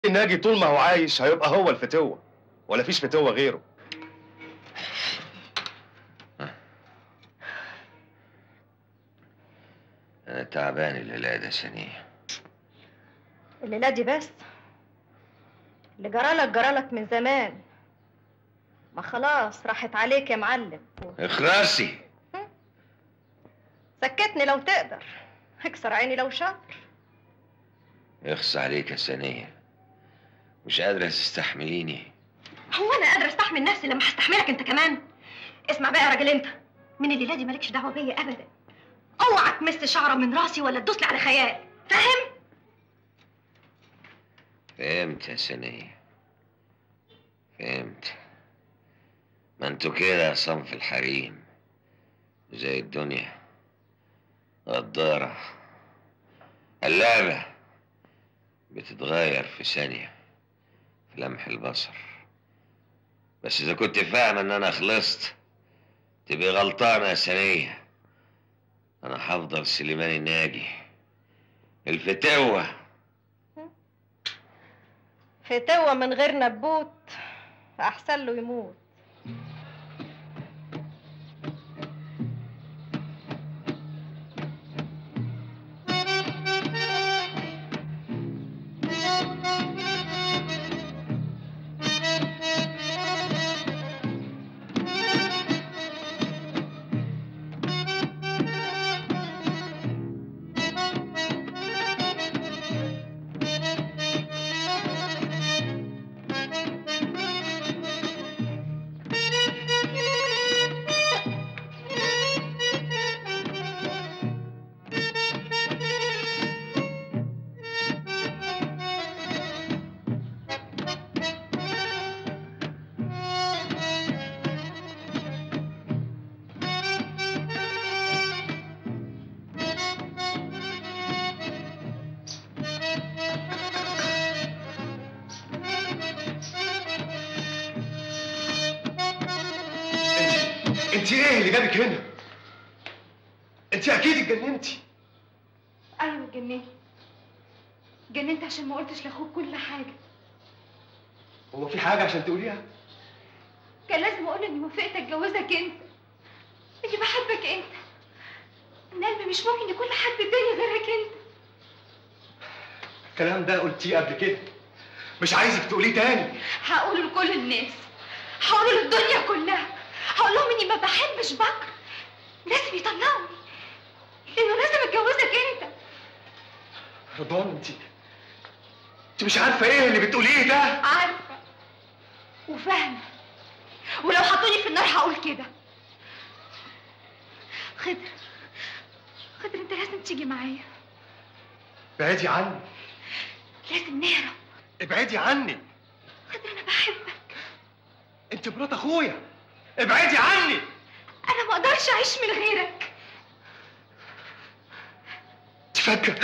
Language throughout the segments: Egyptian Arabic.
الناجي طول ما هو عايش هيبقى هو الفتوه ولا فيش فتوه غيره انا تعبان الليله ده سنيه الليلة دي بس اللي جرالك جرالك من زمان ما خلاص راحت عليك يا معلم اخرسي سكتني لو تقدر اكسر عيني لو شاطر يخص عليك يا سنيه مش قادره تستحمليني هو انا قادره استحمل نفسي لما هستحملك انت كمان اسمع بقى يا راجل انت من الليله دي مالكش دعوه بيا ابدا اوعى تمس شعره من راسي ولا تدوس لي على خيال فاهم فهمت يا سنيه فهمت ما انتوا كده صنف الحريم زي الدنيا غدارة اللعبة بتتغير في ثانية في لمح البصر بس إذا كنت فاهم إن أنا خلصت تبقي غلطانة يا سنية أنا هفضل سليمان الناجي الفتوة فتوة من غير نبوت احسن له يموت انت ايه اللي جابك هنا انت اكيد اتجننتي ايوه اتجننت اتجننت عشان ما قلتش لاخوك كل حاجه هو في حاجه عشان تقوليها كان لازم اقول اني وافقت اتجوزك انت اني بحبك انت ان قلبي مش ممكن يكون لحد تاني غيرك انت الكلام ده قلتيه قبل كده مش عايزك تقوليه تاني هقوله لكل الناس هقوله للدنيا كلها هقول لهم اني ما بحبش بكر لازم يطلقني لانه لازم اتجوزك انت رضوان انت انت مش عارفه ايه اللي بتقوليه ده عارفه وفاهمه ولو حطوني في النار هقول كده خضر خضر انت لازم تيجي معايا ابعدي عني لازم نهرب ابعدي عني خضر انا بحبك انت مرات اخويا ابعدي عني انا ما اقدرش اعيش من غيرك انت فاكره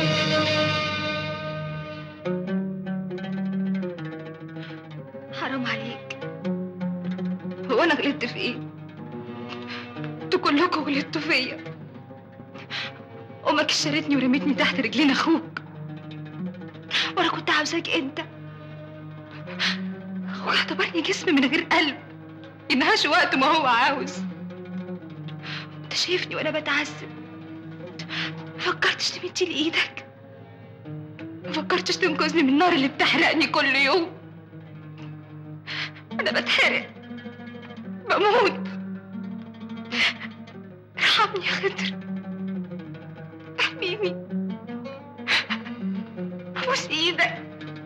حرام عليك هو انا غلطت في ايه انتوا كلكم غلطتوا فيا امك اشترتني ورمتني تحت رجلين اخوك وانا كنت عاوزاك انت اخوك اعتبرني جسم من غير قلب ينهاش وقت ما هو عاوز انت شايفني وانا بتعذب فكرتش تمدي لي ايدك ما فكرتش تنقذني من النار اللي بتحرقني كل يوم انا بتحرق بموت ارحمني يا خضر احميني ابوس ايدك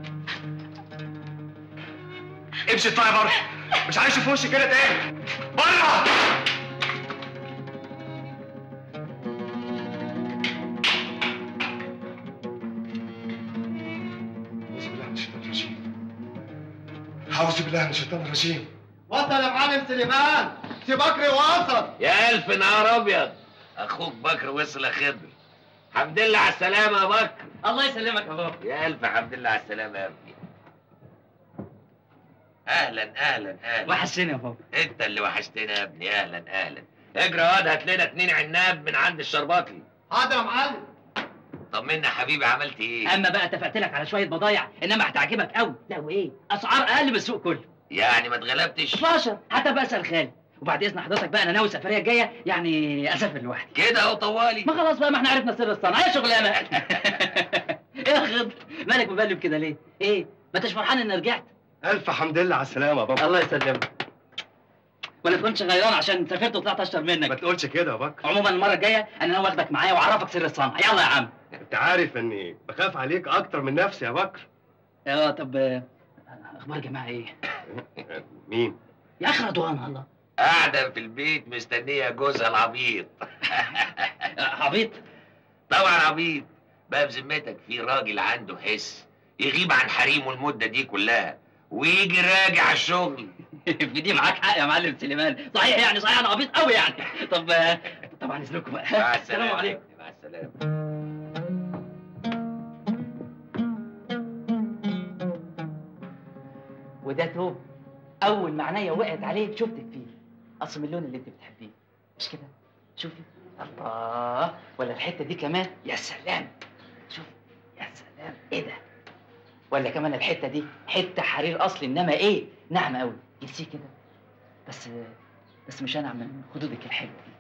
امشي اطلعي بره مش عايز اشوف وشك كده تاني بره أعوذ بالله من الشيطان الرجيم وصل يا معلم سليمان سي بكري وصل يا ألف نهار أبيض أخوك بكر وصل يا خضر حمد لله على السلامة يا بكر الله يسلمك يا بابا يا ألف حمد لله على السلامة يا ابني أهلا أهلا أهلا وحشني يا بابا أنت اللي وحشتنا يا ابني أهلا أهلا اجري يا واد هات لنا اتنين عناب من عند الشرباطي حاضر يا معلم طمنا يا حبيبي عملت ايه اما بقى اتفقت لك على شويه بضايع انما هتعجبك قوي لا وايه اسعار اقل من السوق كله يعني ما اتغلبتش 12 حتى بقى اسال خالي وبعد اذن حضرتك بقى انا ناوي السفريه الجايه يعني اسافر لوحدي كده اهو طوالي ما خلاص بقى ما احنا عرفنا سر الصنعه يا شغلانه ايه يا خضر مالك مبلم كده ليه ايه ما انتش فرحان اني رجعت الف حمد لله على السلامه يا بابا الله يسلمك ولا تكونش غيران عشان سافرت وطلعت اشطر ما منك تقولش كده يا بكر عموما المره الجايه انا ناوي اخدك معايا واعرفك سر الصنعه يلا يا عم انت عارف اني بخاف عليك اكتر من نفسي يا بكر اه طب آه، اخبار جماعه ايه مين يا اخي رضوان الله قاعده في البيت مستنيه جوزها العبيط آه، عبيط طبعا عبيط بقى بذمتك في راجل عنده حس يغيب عن حريمه المده دي كلها ويجي راجع الشغل في دي معاك حق يا معلم سليمان صحيح يعني صحيح انا عبيط قوي يعني طب آه، طبعا اذنكم بقى مع السلام السلامه عليكم مع السلامه وده توب اول ما عينيا وقعت عليك شفتك فيه اصل من اللون اللي انت بتحبيه مش كده شوفي الله ولا الحته دي كمان يا سلام شوف يا سلام ايه ده ولا كمان الحته دي حته حرير اصلي انما ايه ناعمه قوي جنسيه كده بس بس مش انعم من خدودك الحلوه دي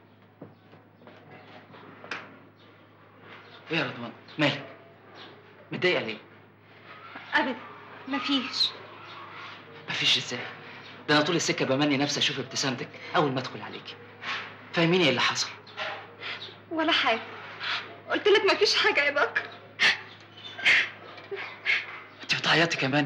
ايه يا رضوان مالك متضايقه ليه ابدا مفيش مفيش ازاي ده انا طول السكه بمني نفسي اشوف ابتسامتك اول ما ادخل عليكي فاهميني ايه اللي حصل ولا حاجه قلت لك مفيش حاجه يا بكر انت بتعيطي كمان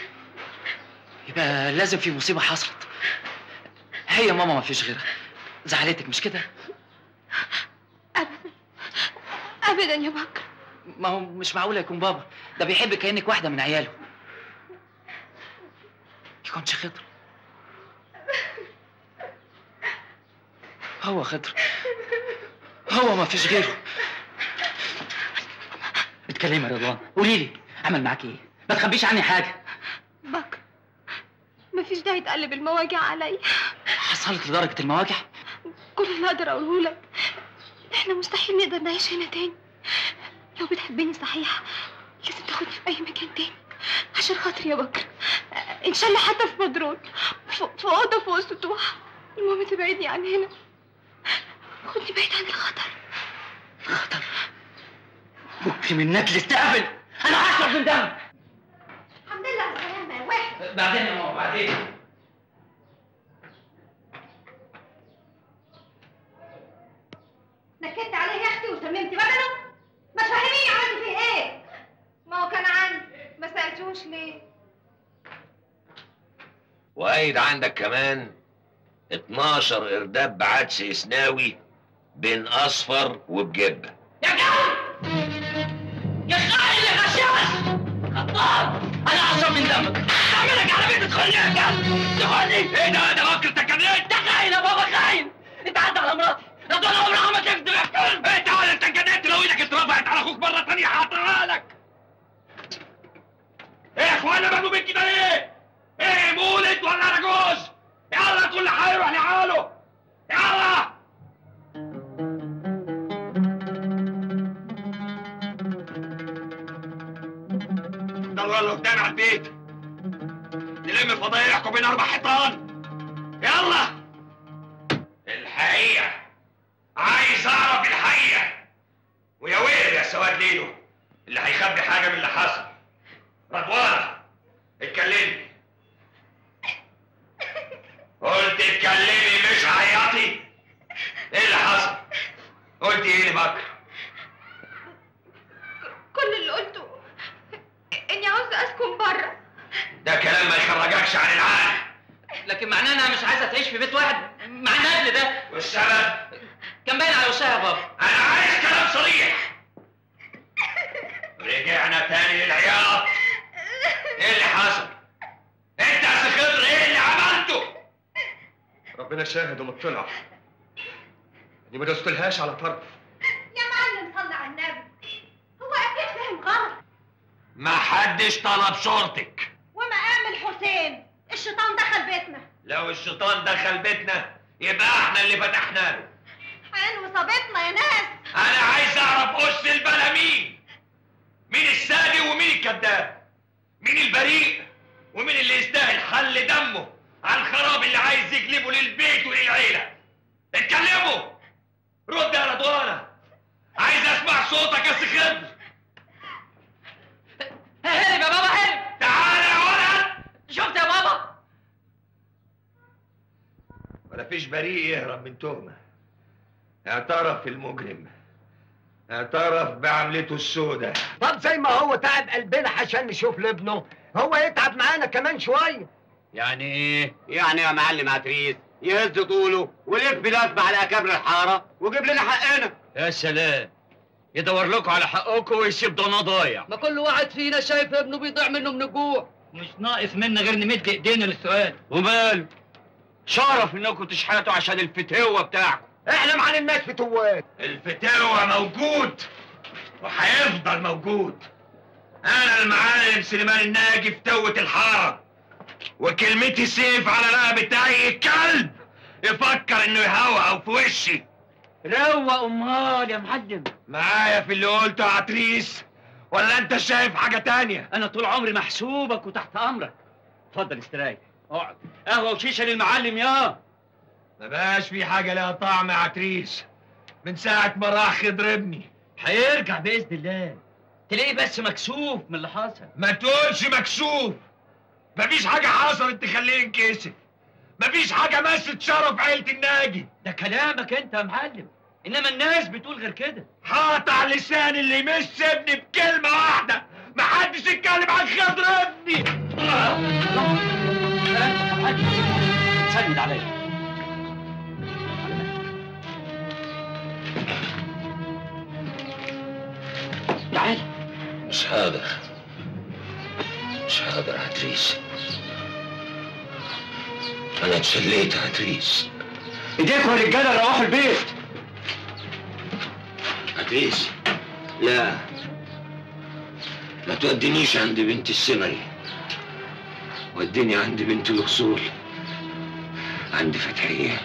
يبقى لازم في مصيبه حصلت هي ماما ما فيش غيرها زعلتك مش كده ابدا ابدا يا بكر ما هو مش معقول يكون بابا ده بيحبك كانك واحده من عياله يكونش خضر هو خضر هو ما فيش غيره اتكلمي يا رضوان قولي لي عمل معاكي ايه ما تخبيش عني حاجه بكر مفيش داعي تقلب المواجع عليا حصلت لدرجه المواجع كل اللي اقدر اقوله لك احنا مستحيل نقدر نعيش هنا تاني لو بتحبني صحيح لازم تاخدني في اي مكان تاني عشان خاطري يا بكر ان شاء الله حتى في مدرون في في اوضه فوق السطوح المهم تبعدني عن هنا خدني بعيد عن الخطر خطر ممكن منك تستقبل انا هشرب من دمك الحمد لله على السلامه يا واحد بعدين يا ماما بعدين نكدت عليه يا اختي وسممت بدنه ما تفهميني عملت فيه ايه ما هو كان عندي ما سالتوش ليه وقايد عندك كمان 12 ارداب بعدس اسناوي بين اصفر وبجبه يا جو يا خاين يا غشاش خطاب انا هشرب من دمك اعملك على بيت تدخلني يا كلب تدخلني ايه ده ده فكر تكنيت انت خاين يا بابا خاين انت عدى على مراتي رضوان عمرها ما تكذب يا كلب انت ولا انت كدبت لو ايدك اترفعت على اخوك مره تانية هعطيها لك ايه يا اخوانا بقوا بيك كده ليه؟ ايه مولد ولا رجوز؟ يلا كل حي يروح لحاله يلا ده اللي قدامي على البيت نلم فضايحكم بين اربع حيطان يلا الحقيقه عايز اعرف الحقيقه ويا ويل يا سواد ليلو اللي هيخبي حاجه من اللي حصل رضوانه اتكلمي قلت اتكلمي مش عيطي ايه اللي حصل قلت ايه لبكر كل اللي قلته اني عاوزه اسكن بره ده كلام ما يخرجكش عن العقل لكن معناه انها مش عايزه تعيش في بيت واحد مع النبل ده والسبب كان باين على وشها يا بابا انا عايز كلام صريح رجعنا تاني للعياط ايه اللي حصل انت يا سي خضر ايه اللي عملته ربنا شاهد ومطلع اني ما دوستلهاش على طرف يا معلم صلي على النبي هو اكيد فاهم غلط ما حدش طلب شورتك ومقام الحسين الشيطان دخل بيتنا لو الشيطان دخل بيتنا يبقى احنا اللي فتحنا له عين وصابتنا يا ناس انا عايز اعرف اس البلا مين مين الصادق ومين الكذاب مين البريء ومين اللي يستاهل حل دمه على الخراب اللي عايز يجلبه للبيت وللعيله اتكلموا رد يا رضوانه عايز اسمع صوتك يا سخن هرب يا بابا هرب تعال يا ولد شفت يا بابا ولا فيش بريء يهرب من تهمه اعترف المجرم اعترف بعملته السوداء طب زي ما هو تعب قلبنا عشان نشوف لابنه هو يتعب معانا كمان شويه يعني ايه؟ يعني يا معلم عتريس يهز طوله ويلف لفه على اكابر الحاره ويجيب لنا حقنا يا سلام يدور لكم على حقكم ويسيب ضنا ضايع ما كل واحد فينا شايف ابنه بيضيع منه من الجوع مش ناقص منا غير نمد ايدينا للسؤال وماله شرف انكم تشحتوا عشان الفتوه بتاعكم احنا ما علمناش فتوات الفتاوى موجود وهيفضل موجود انا المعلم سليمان الناجي فتوة الحارة وكلمتي سيف على رقبة اي كلب يفكر انه يهوهو في وشي روق امال يا معلم معايا في اللي قلته يا عتريس ولا انت شايف حاجة تانية انا طول عمري محسوبك وتحت امرك اتفضل استريح اقعد قهوه وشيشه للمعلم يا ما بقاش في حاجة لها طعم يا عتريس من ساعة ما راح يضربني هيرجع باذن الله تلاقيه بس مكسوف من اللي حصل ما تقولش مكسوف مفيش حاجة حصلت تخليه ينكسف مفيش حاجة مست شرف عيلة الناجي ده كلامك انت يا معلم انما الناس بتقول غير كده قاطع لسان اللي يمس ابني بكلمة واحدة محدش يتكلم عن خاطر ابني سند عليا تعال مش هقدر مش هقدر يا عتريس انا اتشليت يا عتريس ايديكم يا رجاله روحوا البيت عتريس لا ما تودينيش عند بنت السمري وديني عند بنت الاصول عند فتحيه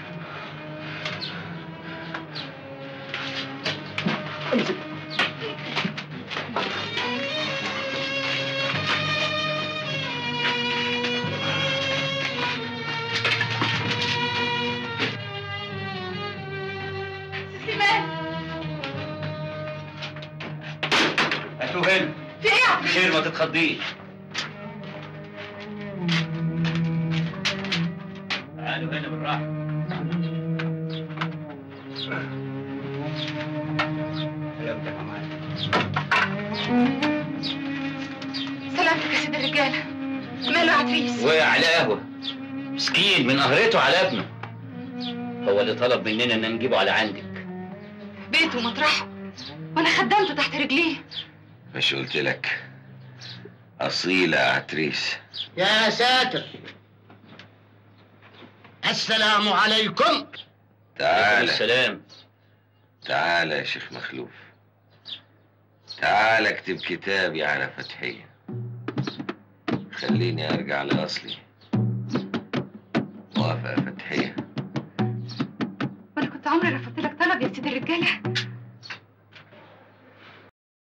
سليمان هاتوا هنا في ايه يا عبد خير ما تتخضيش تعالوا هنا بالراحه سلامتك يا معلم سلامتك يا سيد الرجاله ماله يا عتريس وقع على قهوه مسكين من قهرته على ابنه هو اللي طلب مننا ان نجيبه على عندك بيته ومطرحه وانا خدمته تحت رجليه مش قلت لك اصيله يا عتريس يا ساتر السلام عليكم تعال السلام تعال يا شيخ مخلوف تعال اكتب كتابي على فتحية خليني ارجع لاصلي موافقة يا فتحية وانا كنت عمري رفضت لك طلب يا سيد الرجاله